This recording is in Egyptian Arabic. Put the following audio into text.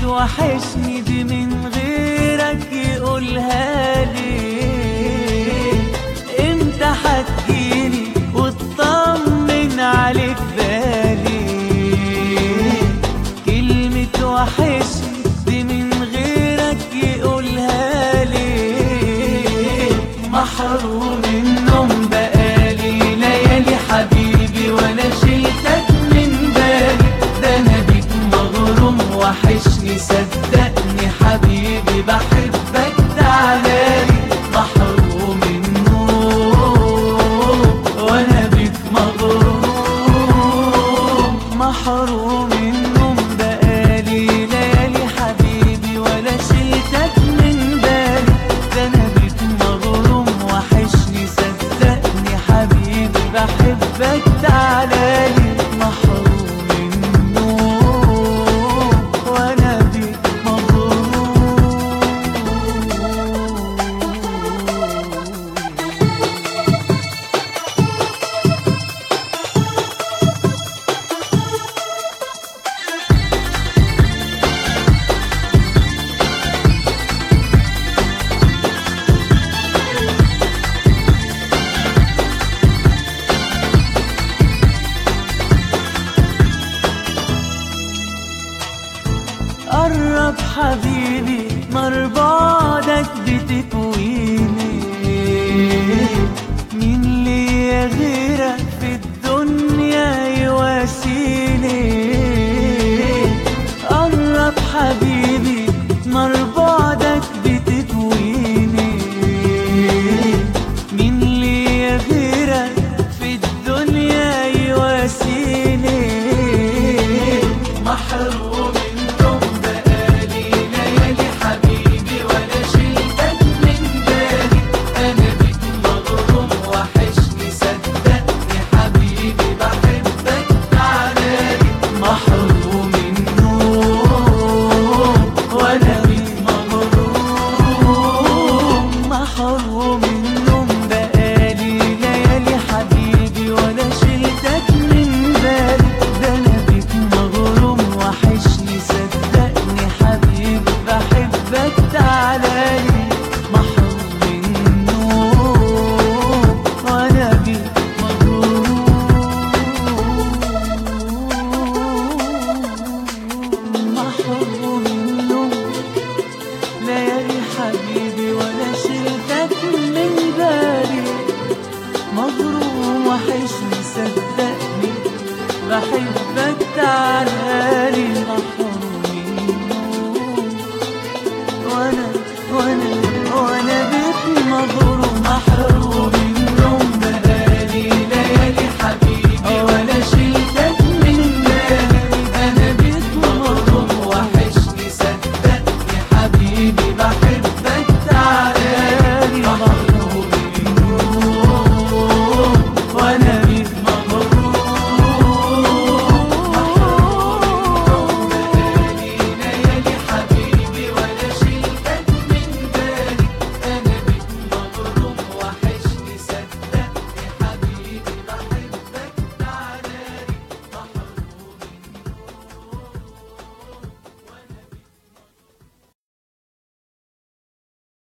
توحشني دي من غيرك يقولها لي امتى هتجيلي وتطمن عليك بالي كلمة وحشني دي من غيرك يقولها لي محروم النوم بقالي ليالي حبيبي وانا شلتك من بالي ده انا بيك مغروم وحشني صدقني حبيبي بحبك تعالالي محروم النوم وانا بيك مغروم محروم النوم بقالي ليالي حبيبي ولا شلتك من بالي ده انا بيك مغروم وحشني صدقني حبيبي بحبك تعالالي محروم النوم وانا بيك مغروم قرب حبيبي نار بعدك بتكويني مين ليا غيرك في الدنيا يواسيني قرب حبيبي نار بعدك بتكويني مين ليا غيرك في الدنيا يواسيني محروم